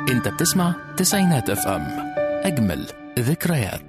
انت بتسمع تسعينات اف ام اجمل ذكريات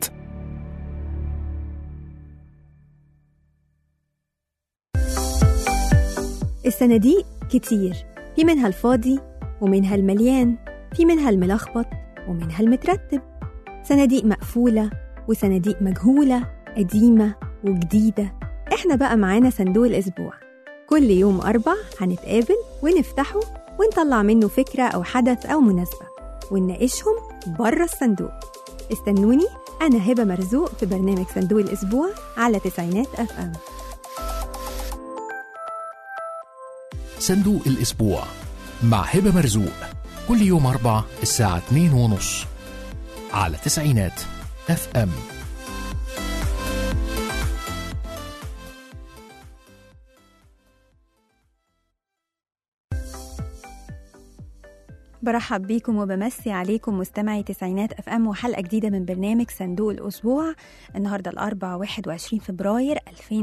الصناديق كتير في منها الفاضي ومنها المليان في منها الملخبط ومنها المترتب صناديق مقفولة وصناديق مجهولة قديمة وجديدة احنا بقى معانا صندوق الأسبوع كل يوم أربع هنتقابل ونفتحه ونطلع منه فكرة أو حدث أو مناسبة ونناقشهم بره الصندوق استنوني أنا هبة مرزوق في برنامج صندوق الأسبوع على تسعينات أف أم صندوق الأسبوع مع هبة مرزوق كل يوم أربع الساعة 2 ونص على تسعينات اف ام برحب بيكم وبمسي عليكم مستمعي تسعينات اف ام وحلقه جديده من برنامج صندوق الاسبوع النهارده الاربعاء 21 فبراير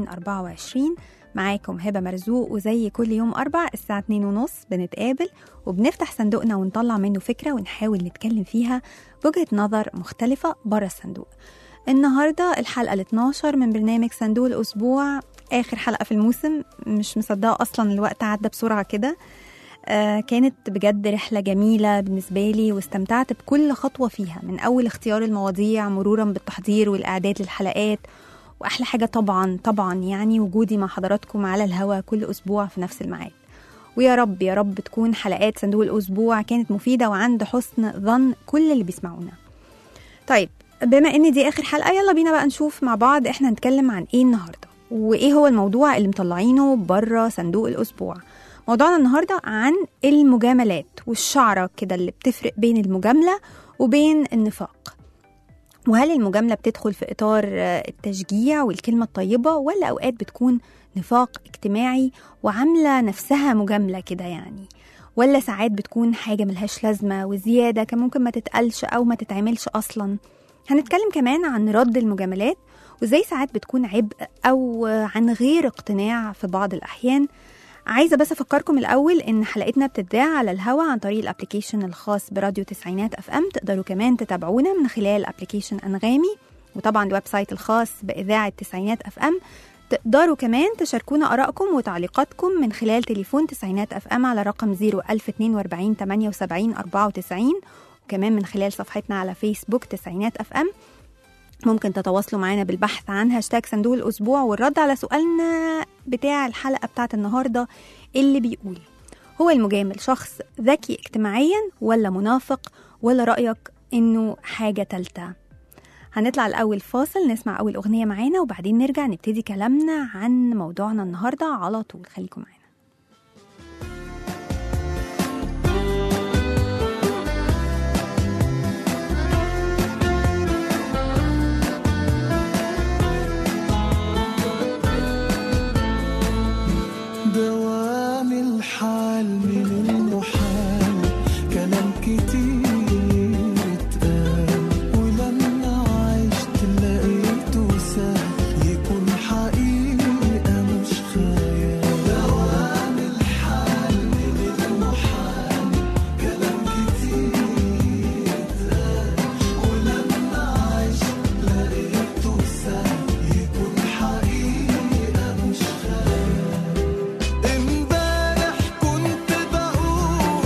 2024 معاكم هبه مرزوق وزي كل يوم اربع الساعه 2 ونص بنتقابل وبنفتح صندوقنا ونطلع منه فكره ونحاول نتكلم فيها بوجهه نظر مختلفه بره الصندوق النهارده الحلقه ال 12 من برنامج صندوق الاسبوع اخر حلقه في الموسم مش مصدقه اصلا الوقت عدى بسرعه كده آه، كانت بجد رحلة جميلة بالنسبة لي واستمتعت بكل خطوة فيها من أول اختيار المواضيع مرورا بالتحضير والإعداد للحلقات وأحلى حاجة طبعا طبعا يعني وجودي مع حضراتكم على الهوا كل أسبوع في نفس الميعاد ويا رب يا رب تكون حلقات صندوق الأسبوع كانت مفيدة وعند حسن ظن كل اللي بيسمعونا طيب بما ان دي اخر حلقه يلا بينا بقى نشوف مع بعض احنا هنتكلم عن ايه النهارده وايه هو الموضوع اللي مطلعينه بره صندوق الاسبوع موضوعنا النهارده عن المجاملات والشعره كده اللي بتفرق بين المجامله وبين النفاق وهل المجامله بتدخل في اطار آه، التشجيع والكلمه الطيبه ولا اوقات بتكون نفاق اجتماعي وعامله نفسها مجامله كده يعني ولا ساعات بتكون حاجه ملهاش لازمه وزياده كان ممكن ما تتقالش او ما تتعملش اصلا هنتكلم كمان عن رد المجاملات وازاي ساعات بتكون عبء او عن غير اقتناع في بعض الاحيان عايزه بس افكركم الاول ان حلقتنا بتتذاع على الهوا عن طريق الابلكيشن الخاص براديو تسعينات اف ام تقدروا كمان تتابعونا من خلال ابلكيشن انغامي وطبعا الويب سايت الخاص باذاعه تسعينات اف ام تقدروا كمان تشاركونا ارائكم وتعليقاتكم من خلال تليفون تسعينات اف ام على رقم 01042 78 94 وكمان من خلال صفحتنا على فيسبوك تسعينات اف ام ممكن تتواصلوا معنا بالبحث عن هاشتاج صندوق الأسبوع والرد على سؤالنا بتاع الحلقة بتاعت النهاردة اللي بيقول هو المجامل شخص ذكي اجتماعيا ولا منافق ولا رأيك إنه حاجة تالتة هنطلع الأول فاصل نسمع أول أغنية معانا وبعدين نرجع نبتدي كلامنا عن موضوعنا النهاردة على طول خليكم معانا دوام الحال من المحال كلام كتير اتقال ولما عشت لقيته سهل يكون حقيقة مش خيال دوام الحال من المحال كلام كتير اتقال ولما عشت لقيته سهل يكون حقيقة مش خيال امبارح كنت بقول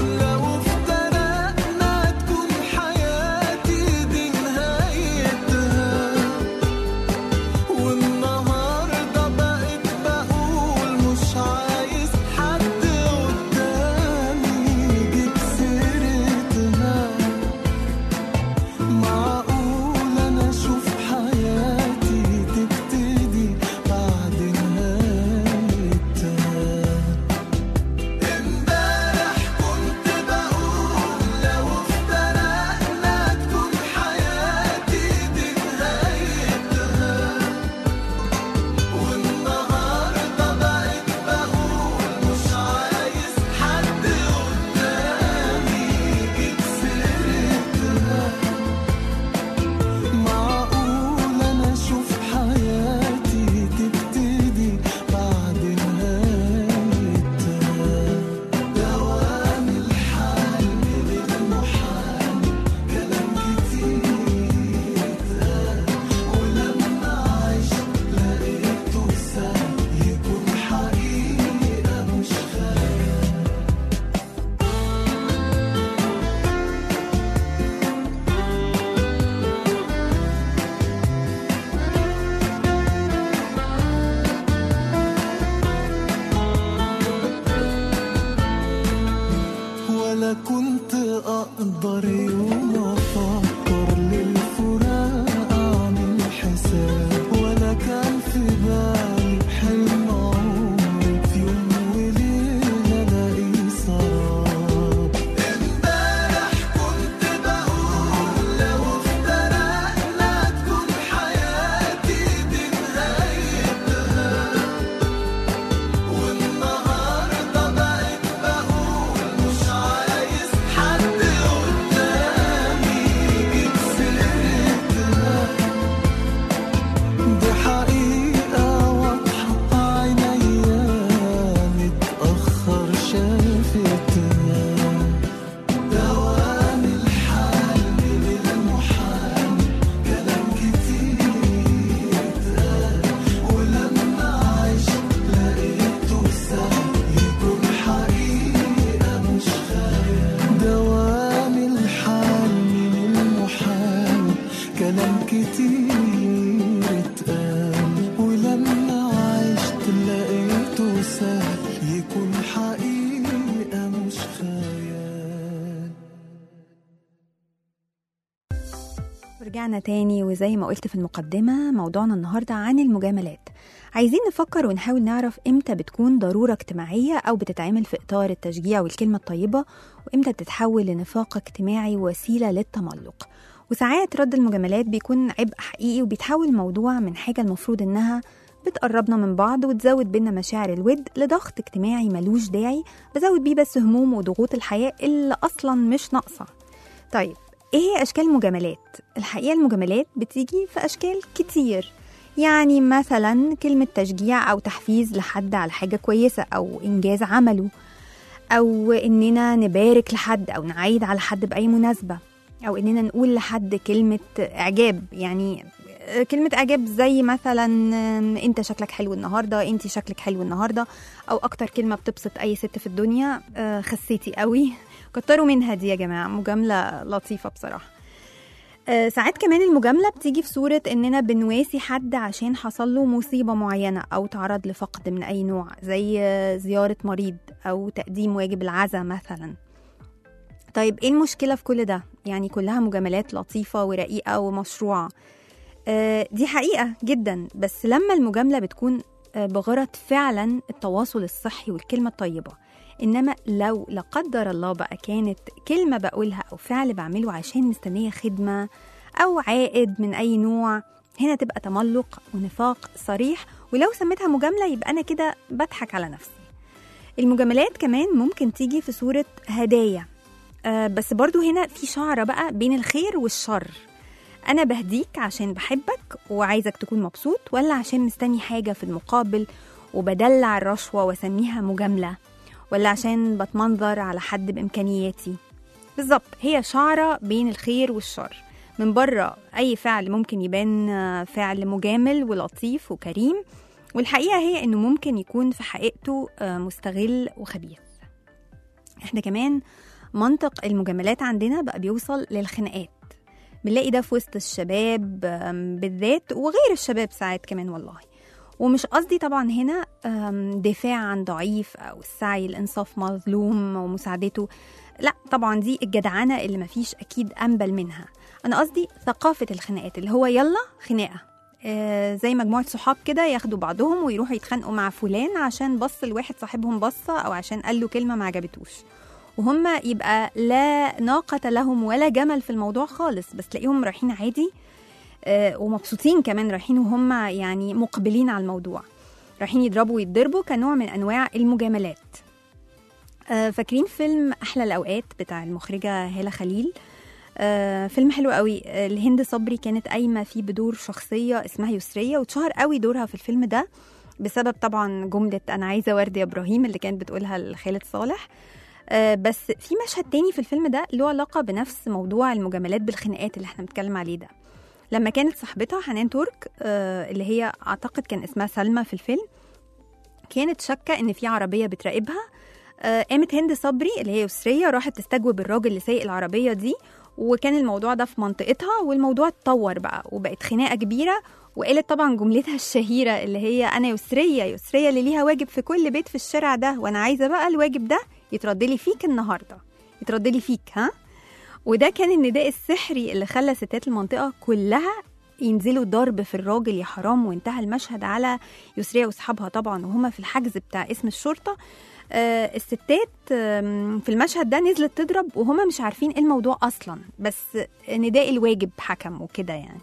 ورجعنا تاني وزي ما قلت في المقدمة موضوعنا النهاردة عن المجاملات عايزين نفكر ونحاول نعرف امتى بتكون ضرورة اجتماعية أو بتتعمل في إطار التشجيع والكلمة الطيبة وامتى بتتحول لنفاق اجتماعي ووسيلة للتملق وساعات رد المجاملات بيكون عبء حقيقي وبيتحول الموضوع من حاجة المفروض إنها بتقربنا من بعض وتزود بينا مشاعر الود لضغط اجتماعي ملوش داعي بزود بيه بس هموم وضغوط الحياة اللي أصلا مش ناقصة طيب ايه هي اشكال المجاملات الحقيقه المجاملات بتيجي في اشكال كتير يعني مثلا كلمه تشجيع او تحفيز لحد على حاجه كويسه او انجاز عمله او اننا نبارك لحد او نعيد على حد باي مناسبه او اننا نقول لحد كلمه اعجاب يعني كلمة إعجاب زي مثلا أنت شكلك حلو النهاردة أنت شكلك حلو النهاردة أو أكتر كلمة بتبسط أي ست في الدنيا آه، خسيتي قوي كتروا منها دي يا جماعة مجاملة لطيفة بصراحة آه، ساعات كمان المجاملة بتيجي في صورة إننا بنواسي حد عشان حصل له مصيبة معينة أو تعرض لفقد من أي نوع زي آه، زيارة مريض أو تقديم واجب العزاء مثلا طيب إيه المشكلة في كل ده؟ يعني كلها مجاملات لطيفة ورقيقة ومشروعة آه، دي حقيقة جدا بس لما المجاملة بتكون آه، بغرض فعلا التواصل الصحي والكلمة الطيبة إنما لو لا قدر الله بقى كانت كلمة بقولها أو فعل بعمله عشان مستنية خدمة أو عائد من أي نوع هنا تبقى تملق ونفاق صريح ولو سميتها مجاملة يبقى أنا كده بضحك على نفسي المجاملات كمان ممكن تيجي في صورة هدايا آه بس برضو هنا في شعرة بقى بين الخير والشر أنا بهديك عشان بحبك وعايزك تكون مبسوط ولا عشان مستني حاجة في المقابل وبدلع الرشوة واسميها مجاملة ولا عشان بتمنظر على حد بإمكانياتي بالظبط هي شعرة بين الخير والشر من بره أي فعل ممكن يبان آه، فعل مجامل ولطيف وكريم والحقيقة هي إنه ممكن يكون في حقيقته آه، مستغل وخبيث احنا كمان منطق المجاملات عندنا بقى بيوصل للخناقات بنلاقي ده في وسط الشباب آم، بالذات وغير الشباب ساعات كمان والله ومش قصدي طبعا هنا آم، دفاع عن ضعيف او السعي لانصاف مظلوم ومساعدته لا طبعا دي الجدعنه اللي مفيش اكيد انبل منها انا قصدي ثقافه الخناقات اللي هو يلا خناقه آه، زي مجموعة صحاب كده ياخدوا بعضهم ويروحوا يتخانقوا مع فلان عشان بص لواحد صاحبهم بصة أو عشان قال له كلمة ما عجبتوش وهم يبقى لا ناقة لهم ولا جمل في الموضوع خالص بس تلاقيهم رايحين عادي آه، ومبسوطين كمان رايحين وهم يعني مقبلين على الموضوع رايحين يضربوا ويتضربوا كنوع من أنواع المجاملات آه، فاكرين فيلم أحلى الأوقات بتاع المخرجة هالة خليل آه، فيلم حلو قوي آه، الهند صبري كانت قايمة فيه بدور شخصية اسمها يسرية واتشهر قوي دورها في الفيلم ده بسبب طبعا جملة أنا عايزة ورد يا إبراهيم اللي كانت بتقولها لخالد صالح آه، بس في مشهد تاني في الفيلم ده له علاقة بنفس موضوع المجاملات بالخناقات اللي احنا بنتكلم عليه ده لما كانت صاحبتها حنان ترك آه، اللي هي أعتقد كان اسمها سلمى في الفيلم كانت شاكة إن في عربية بتراقبها آه، قامت هند صبري اللي هي يسرية راحت تستجوب الراجل اللي سايق العربية دي وكان الموضوع ده في منطقتها والموضوع اتطور بقى وبقت خناقة كبيرة وقالت طبعا جملتها الشهيرة اللي هي أنا يسرية يسرية اللي ليها واجب في كل بيت في الشارع ده وأنا عايزة بقى الواجب ده يترد لي فيك النهاردة يترد لي فيك ها وده كان النداء السحري اللي خلى ستات المنطقة كلها ينزلوا ضرب في الراجل يا حرام وانتهى المشهد على يسرية واصحابها طبعا وهما في الحجز بتاع اسم الشرطة آه الستات آم، في المشهد ده نزلت تضرب وهما مش عارفين ايه الموضوع اصلا بس نداء الواجب حكم وكده يعني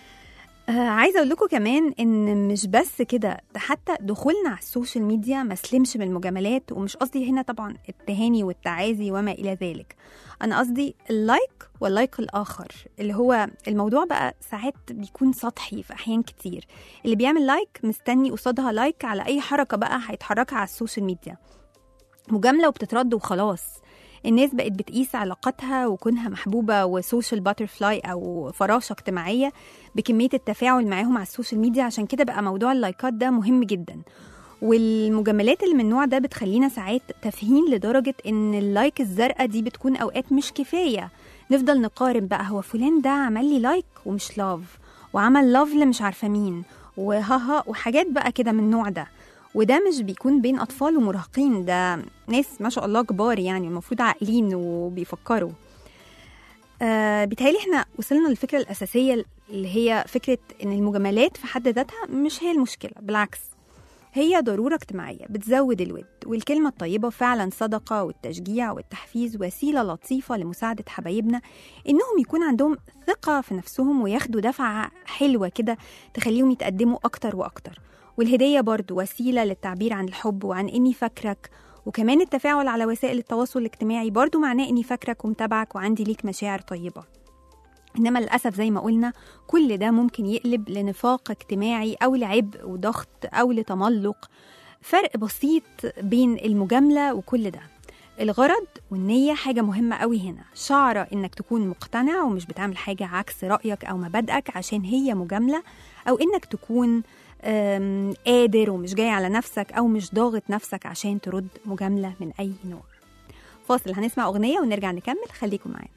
آه عايزه اقول لكم كمان ان مش بس كده ده حتى دخولنا على السوشيال ميديا ما سلمش من المجاملات ومش قصدي هنا طبعا التهاني والتعازي وما الى ذلك انا قصدي اللايك واللايك الاخر اللي هو الموضوع بقى ساعات بيكون سطحي في احيان كتير اللي بيعمل لايك مستني قصادها لايك على اي حركه بقى هيتحركها على السوشيال ميديا مجامله وبتترد وخلاص الناس بقت بتقيس علاقاتها وكونها محبوبة وسوشيال باترفلاي أو فراشة اجتماعية بكمية التفاعل معاهم على السوشيال ميديا عشان كده بقى موضوع اللايكات ده مهم جدا والمجاملات اللي من النوع ده بتخلينا ساعات تافهين لدرجة إن اللايك الزرقاء دي بتكون أوقات مش كفاية نفضل نقارن بقى هو فلان ده عمل لي لايك ومش لاف وعمل لاف لمش عارفة مين وهاها وحاجات بقى كده من النوع ده وده مش بيكون بين أطفال ومراهقين ده ناس ما شاء الله كبار يعني المفروض عاقلين وبيفكروا آه بيتهيألي احنا وصلنا للفكرة الأساسية اللي هي فكرة إن المجاملات في حد ذاتها مش هي المشكلة بالعكس هي ضرورة اجتماعية بتزود الود والكلمة الطيبة فعلا صدقة والتشجيع والتحفيز وسيلة لطيفة لمساعدة حبايبنا إنهم يكون عندهم ثقة في نفسهم وياخدوا دفعة حلوة كده تخليهم يتقدموا أكتر وأكتر والهدية برضو وسيلة للتعبير عن الحب وعن إني فاكرك وكمان التفاعل على وسائل التواصل الاجتماعي برضو معناه إني فاكرك ومتابعك وعندي ليك مشاعر طيبة إنما للأسف زي ما قلنا كل ده ممكن يقلب لنفاق اجتماعي أو لعبء وضغط أو لتملق فرق بسيط بين المجاملة وكل ده الغرض والنية حاجة مهمة قوي هنا شعرة إنك تكون مقتنع ومش بتعمل حاجة عكس رأيك أو مبادئك عشان هي مجاملة أو إنك تكون آم، قادر ومش جاي على نفسك أو مش ضاغط نفسك عشان ترد مجاملة من أي نوع فاصل هنسمع أغنية ونرجع نكمل خليكم معانا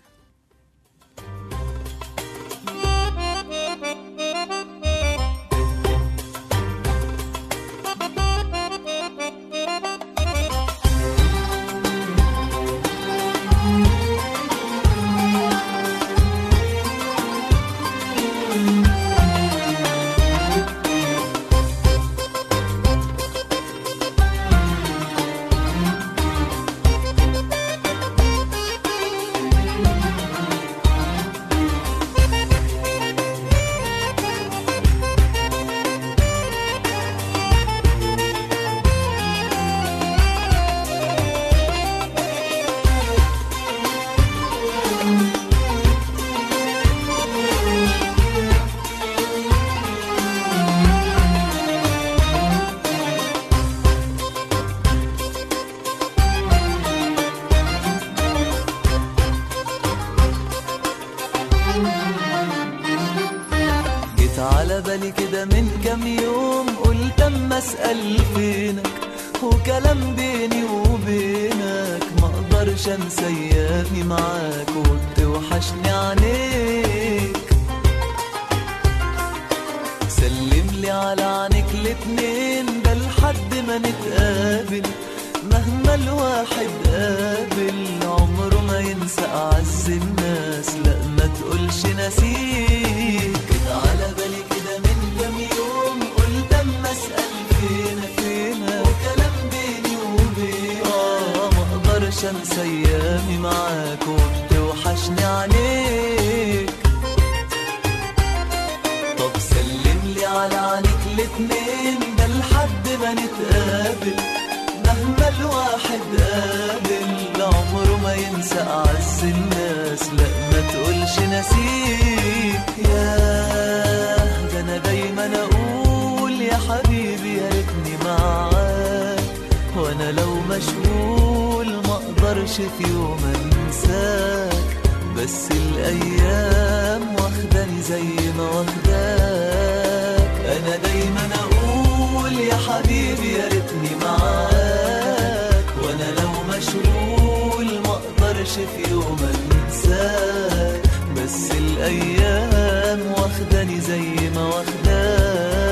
جيت على بالي كده من كام يوم قلت اما اسال فينك وكلام بيني وبينك ما اقدرش انسى ايامي معاك وبتوحشني عينيك سلم لي على عينيك الاتنين ده لحد ما نتقابل مهما الواحد قابل عمره ما ينسى اعز الناس لا ما تقولش نسيك جيت على بالي كده من كام يوم قلت اما اسال فينك فينك وكلام بيني وبينك اه ما اقدرش انسى ايامي معاك وبتوحشني عينيك طب سلم لي على عينيك الاتنين ده لحد ما نتقابل مهما الواحد قابل عمره ما ينسى أعز الناس لا ما تقولش نسيك ياه ده أنا دايما أقول يا حبيبي يا ريتني معاك وأنا لو مشغول ما أقدرش في يوم أنساك بس الأيام واخداني زي ما واخداك أنا دايما أقول يا حبيبي يا ريتني معاك وأنا لو مشغول ما أقدرش في يوم أنساك بس الأيام واخداني زي ما واخداك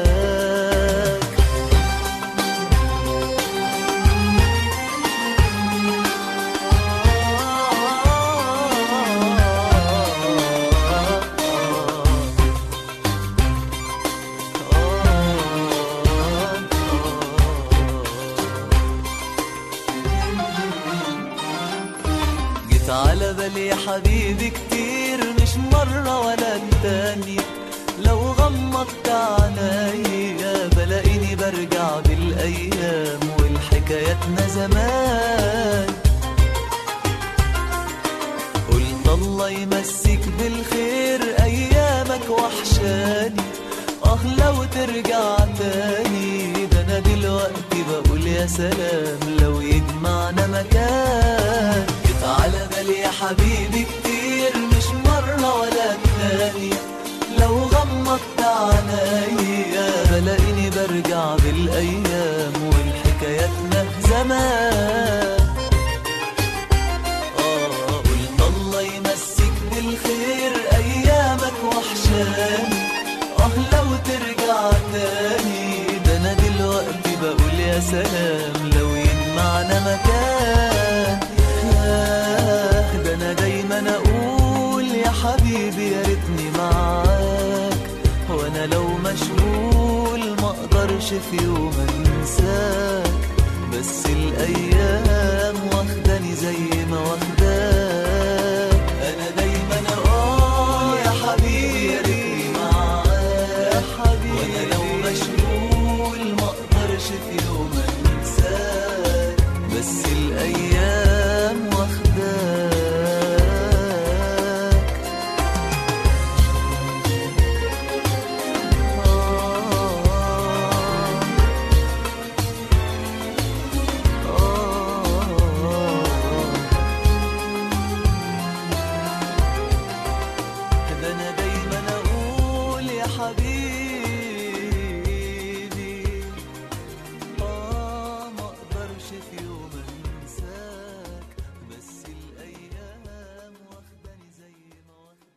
جيت على بالي يا حبيبي كتير مش مرة ولا التانية لو غمضت عينيا بلاقيني برجع بالأيام والحكاياتنا زمان قلت الله يمسك بالخير أيامك وحشاني آه لو ترجع تاني ده أنا دلوقتي بقول يا سلام لو يجمعنا مكان جيت على بالي يا حبيبي كتير مش مرة ولا التانية لو غمضت عينيا بلاقيني برجع بالأيام والحكاياتنا زمان آه قلت الله يمسك بالخير أيامك وحشاني آه لو ترجع تاني ده أنا دلوقتي بقول يا سلام لو يجمعنا اقدرش في يوم انساك بس الايام واخداني زي ما واخداك انا دايما اقول يا حبيبي معاك يا حبيبي وانا لو مشغول ما اقدرش في يوم انساك بس الايام واخداك ده انا دايما اقول يا حبيبي اه ما اقدرش في يوم انساك بس الايام واخداني زي ما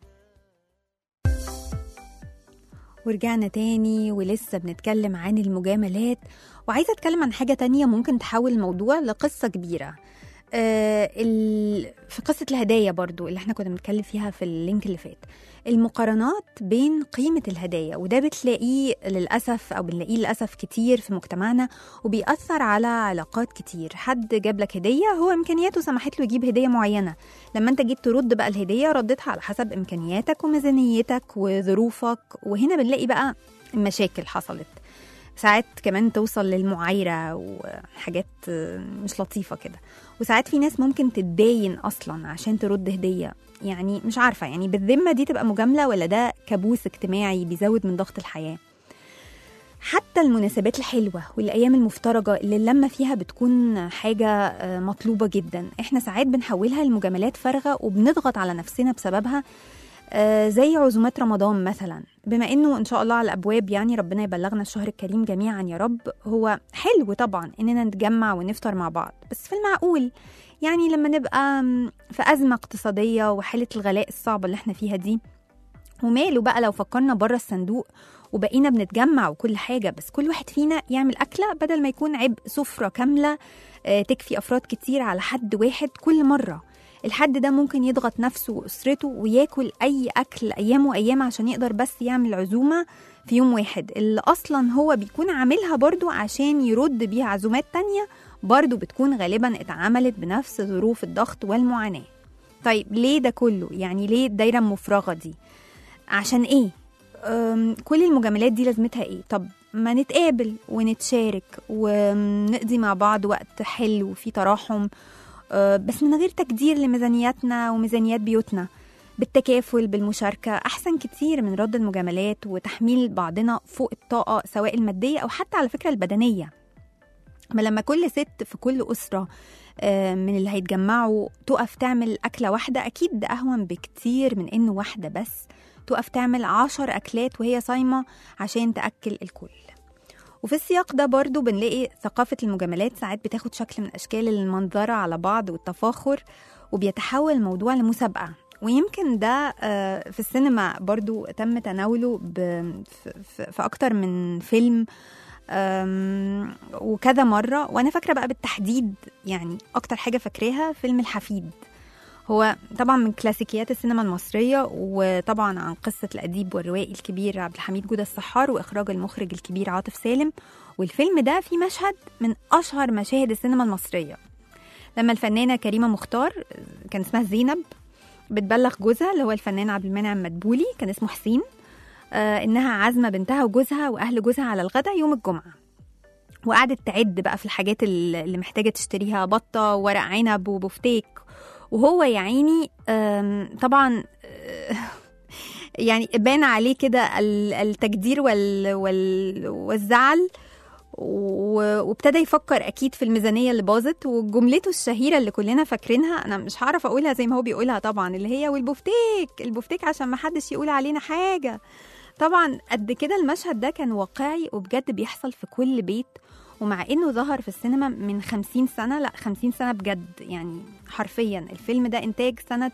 واخداك ورجعنا تاني ولسه بنتكلم عن المجاملات وعايزة أتكلم عن حاجة تانية ممكن تحول الموضوع لقصة كبيرة آه ال... في قصة الهدايا برضو اللي احنا كنا بنتكلم فيها في اللينك اللي فات المقارنات بين قيمة الهدايا وده بتلاقيه للأسف أو بنلاقيه للأسف كتير في مجتمعنا وبيأثر على علاقات كتير حد جاب لك هدية هو إمكانياته سمحت له يجيب هدية معينة لما أنت جيت ترد بقى الهدية ردتها على حسب إمكانياتك وميزانيتك وظروفك وهنا بنلاقي بقى مشاكل حصلت ساعات كمان توصل للمعايرة وحاجات مش لطيفة كده وساعات في ناس ممكن تتداين أصلا عشان ترد هدية يعني مش عارفة يعني بالذمة دي تبقى مجاملة ولا ده كابوس اجتماعي بيزود من ضغط الحياة حتى المناسبات الحلوة والأيام المفترجة اللي اللمة فيها بتكون حاجة آه، مطلوبة جدا احنا ساعات بنحولها لمجاملات فارغة وبنضغط على نفسنا بسببها آه، زي عزومات رمضان مثلا بما انه ان شاء الله على الابواب يعني ربنا يبلغنا الشهر الكريم جميعا يا رب هو حلو طبعا اننا نتجمع ونفطر مع بعض بس في المعقول يعني لما نبقى م، في ازمه اقتصاديه وحاله الغلاء الصعبه اللي احنا فيها دي وماله بقى لو فكرنا بره الصندوق وبقينا بنتجمع وكل حاجه بس كل واحد فينا يعمل اكله بدل ما يكون عبء سفره كامله آه، تكفي افراد كتير على حد واحد كل مره الحد ده ممكن يضغط نفسه واسرته وياكل اي اكل ايام وايام عشان يقدر بس يعمل عزومه في يوم واحد اللي اصلا هو بيكون عاملها برضو عشان يرد بيها عزومات تانية برضو بتكون غالبا اتعملت بنفس ظروف الضغط والمعاناه طيب ليه ده كله يعني ليه الدايره المفرغه دي عشان ايه أم، كل المجاملات دي لازمتها ايه طب ما نتقابل ونتشارك ونقضي مع بعض وقت حلو في تراحم أه، بس من غير تقدير لميزانياتنا وميزانيات بيوتنا بالتكافل بالمشاركة أحسن كتير من رد المجاملات وتحميل بعضنا فوق الطاقة سواء المادية أو حتى على فكرة البدنية ما لما كل ست في كل أسرة آه، من اللي هيتجمعوا تقف تعمل أكلة واحدة أكيد ده أهون بكتير من إنه واحدة بس تقف تعمل عشر أكلات وهي صايمة عشان تأكل الكل وفي السياق ده برضو بنلاقي ثقافة المجاملات ساعات بتاخد شكل من أشكال المنظرة على بعض والتفاخر وبيتحول الموضوع لمسابقة ويمكن ده آه، في السينما برضو تم تناوله ب- في- في في أكتر من فيلم أم، وكذا مرة وأنا فاكرة بقى بالتحديد يعني أكتر حاجة فاكراها فيلم الحفيد هو طبعا من كلاسيكيات السينما المصرية وطبعا عن قصة الأديب والروائي الكبير عبد الحميد جودة السحار وإخراج المخرج الكبير عاطف سالم والفيلم ده فيه مشهد من أشهر مشاهد السينما المصرية لما الفنانة كريمة مختار كان اسمها زينب بتبلغ جوزها اللي هو الفنان عبد المنعم مدبولي كان اسمه حسين آه انها عازمه بنتها وجوزها واهل جوزها على الغداء يوم الجمعه وقعدت تعد بقى في الحاجات اللي اللي محتاجه تشتريها بطه وورق عنب وبفتيك وهو يا عيني آم، طبعا آه، يعني بان عليه كده ال- التجدير وال وال والزعل و- وابتدى يفكر اكيد في الميزانيه اللي باظت وجملته الشهيره اللي كلنا فاكرينها انا مش هعرف اقولها زي ما هو بيقولها طبعا اللي هي والبفتيك البفتيك عشان ما حدش يقول علينا حاجه طبعا قد كده المشهد ده كان واقعي وبجد بيحصل في كل بيت ومع انه ظهر في السينما من خمسين سنة لا خمسين سنة بجد يعني حرفيا الفيلم ده انتاج سنة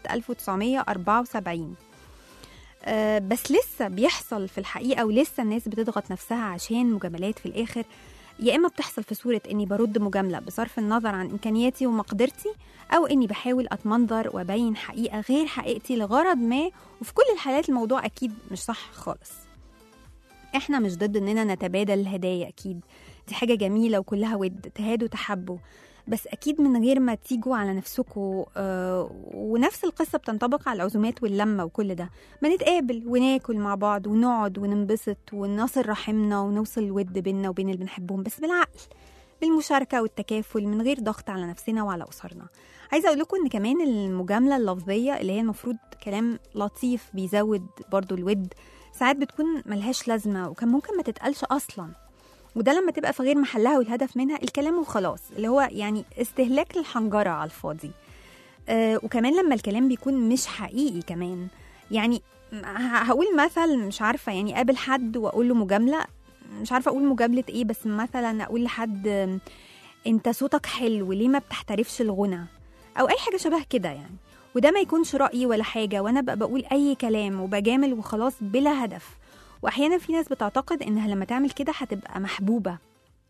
1974 آه، بس لسه بيحصل في الحقيقة ولسه الناس بتضغط نفسها عشان مجاملات في الآخر يا إما بتحصل في صورة إني برد مجاملة بصرف النظر عن إمكانياتي ومقدرتي أو إني بحاول أتمنظر وأبين حقيقة غير حقيقتي لغرض ما وفي كل الحالات الموضوع أكيد مش صح خالص احنا مش ضد اننا نتبادل الهدايا اكيد دي حاجه جميله وكلها ود تهادوا تحبوا بس اكيد من غير ما تيجوا على نفسكم آه ونفس القصه بتنطبق على العزومات واللمه وكل ده ما نتقابل وناكل مع بعض ونقعد وننبسط ونصل رحمنا ونوصل الود بينا وبين اللي بنحبهم بس بالعقل بالمشاركة والتكافل من غير ضغط على نفسنا وعلى أسرنا عايزة أقول لكم إن كمان المجاملة اللفظية اللي هي المفروض كلام لطيف بيزود برضو الود ساعات بتكون ملهاش لازمة وكان ممكن ما تتقالش أصلا وده لما تبقى في غير محلها والهدف منها الكلام وخلاص اللي هو يعني استهلاك للحنجرة على الفاضي آه وكمان لما الكلام بيكون مش حقيقي كمان يعني ه- هقول مثل مش عارفة يعني قابل حد وأقول له مجاملة مش عارفة أقول مجاملة إيه بس مثلا أقول لحد آم، أنت صوتك حلو ليه ما بتحترفش الغنى أو أي حاجة شبه كده يعني وده ما يكونش رأيي ولا حاجة وأنا بقى بقول أي كلام وبجامل وخلاص بلا هدف وأحيانا في ناس بتعتقد إنها لما تعمل كده هتبقى محبوبة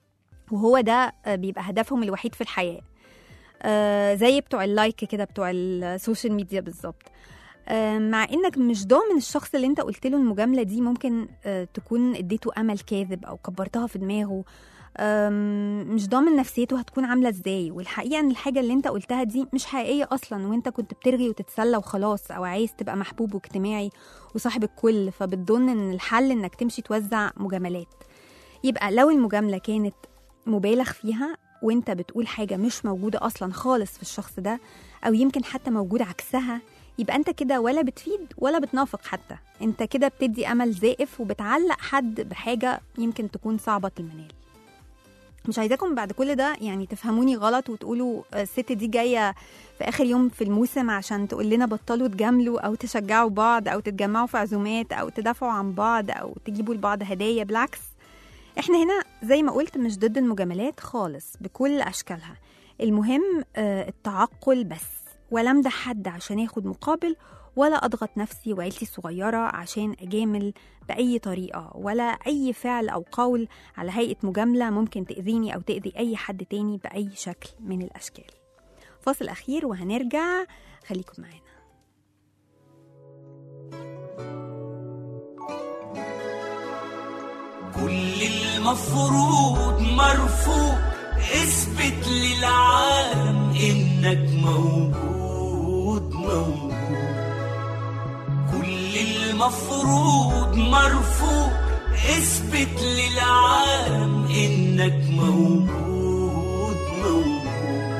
وهو ده آه، بيبقى هدفهم الوحيد في الحياة آه، زي بتوع اللايك كده بتوع السوشيال ميديا بالظبط آه، مع انك مش ضامن الشخص اللي انت قلت له المجامله دي ممكن آه، تكون اديته امل كاذب او كبرتها في دماغه آم، مش ضامن نفسيته هتكون عامله ازاي والحقيقه ان الحاجه اللي انت قلتها دي مش حقيقيه اصلا وانت كنت بترغي وتتسلى وخلاص او عايز تبقى محبوب واجتماعي وصاحب الكل فبتظن ان الحل انك تمشي توزع مجاملات يبقى لو المجامله كانت مبالغ فيها وانت بتقول حاجه مش موجوده اصلا خالص في الشخص ده او يمكن حتى موجود عكسها يبقى انت كده ولا بتفيد ولا بتنافق حتى انت كده بتدي امل زائف وبتعلق حد بحاجه يمكن تكون صعبه المنال مش عايزاكم بعد كل ده يعني تفهموني غلط وتقولوا آه، الست دي جايه في اخر يوم في الموسم عشان تقول لنا بطلوا تجاملوا او تشجعوا بعض او تتجمعوا في عزومات او تدافعوا عن بعض او تجيبوا لبعض هدايا بالعكس احنا هنا زي ما قلت مش ضد المجاملات خالص بكل اشكالها المهم آه، التعقل بس ولا امدح حد عشان اخد مقابل ولا اضغط نفسي وعيلتي الصغيره عشان اجامل باي طريقه ولا اي فعل او قول على هيئه مجامله ممكن تاذيني او تاذي اي حد تاني باي شكل من الاشكال فاصل اخير وهنرجع خليكم معانا كل المفروض مرفوض اثبت للعالم انك موجود موجود كل المفروض مرفوض اثبت للعالم انك موجود موجود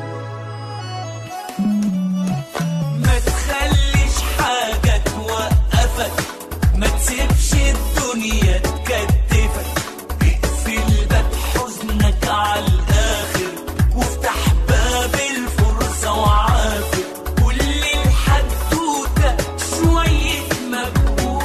ما تخليش حاجة توقفك ما تسيبش الدنيا تكتفك اقفل باب حزنك على الآخر وافتح باب الفرصة وعافر كل الحدوتة شوية مجهود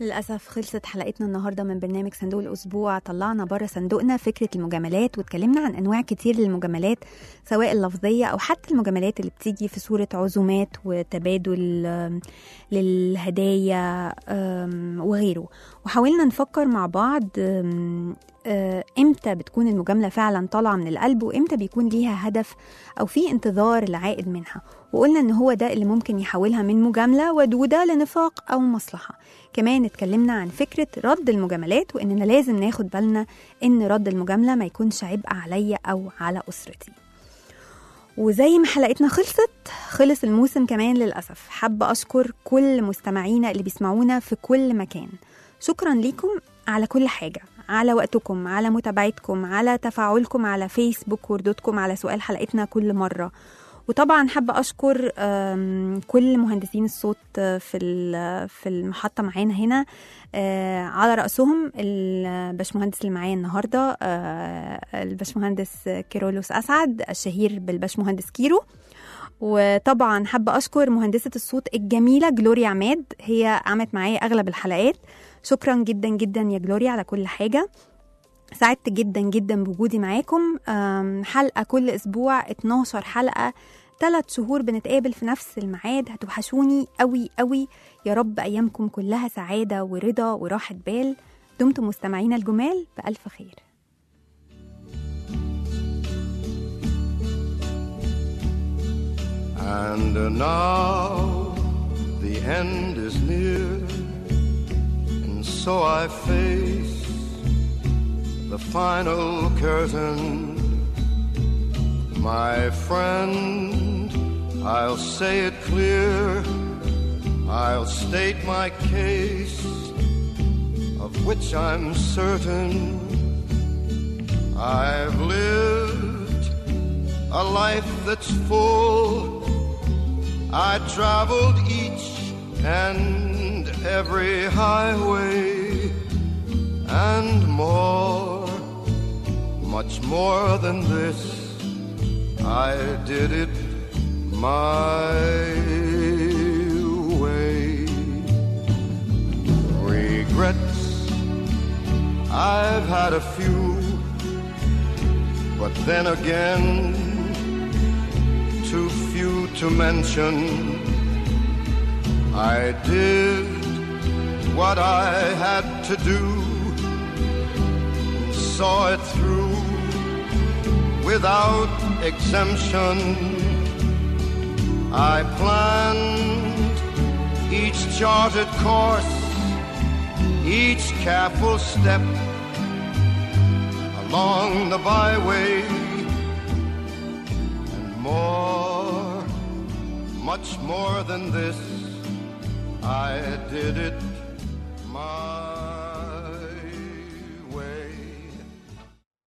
للأسف خلصت حلقتنا النهاردة من برنامج صندوق الأسبوع طلعنا بره صندوقنا فكرة المجاملات واتكلمنا عن أنواع كتير للمجاملات سواء اللفظية أو حتى المجاملات اللي بتيجي في صورة عزومات وتبادل آم، للهدايا آم، وغيره وحاولنا نفكر مع بعض آم، آه، امتى بتكون المجاملة فعلا طالعة من القلب وامتى بيكون ليها هدف أو في انتظار العائد منها وقلنا ان هو ده اللي ممكن يحولها من مجاملة ودودة لنفاق أو مصلحة كمان اتكلمنا عن فكرة رد المجاملات وإننا لازم ناخد بالنا إن رد المجاملة ما يكونش عبء عليا أو على أسرتي وزي ما حلقتنا خلصت خلص الموسم كمان للأسف حابة أشكر كل مستمعينا اللي بيسمعونا في كل مكان شكرا ليكم على كل حاجة على وقتكم على متابعتكم على تفاعلكم على فيسبوك وردودكم على سؤال حلقتنا كل مرة وطبعا حابة أشكر آم، كل مهندسين الصوت آه، في ال- في المحطة معانا هنا آه، على رأسهم الباشمهندس اللي معايا النهاردة آه، الباشمهندس كيرولوس أسعد الشهير بالباشمهندس كيرو وطبعا حابة أشكر مهندسة الصوت الجميلة جلوريا عماد هي عملت معايا أغلب الحلقات شكرا جدا جدا يا جلوريا على كل حاجة سعدت جدا جدا بوجودي معاكم أم، حلقة كل أسبوع 12 حلقة ثلاث شهور بنتقابل في نفس الميعاد هتوحشوني قوي قوي يا رب أيامكم كلها سعادة ورضا وراحة بال دمتم مستمعين الجمال بألف خير And now the end is near, and so I face the final curtain. My friend, I'll say it clear, I'll state my case, of which I'm certain. I've lived a life that's full. I traveled each and every highway and more, much more than this. I did it my way. Regrets, I've had a few, but then again, too few to mention. I did what I had to do, saw it through without exemption. I planned each charted course, each careful step along the byway and more, much more than this, I did it my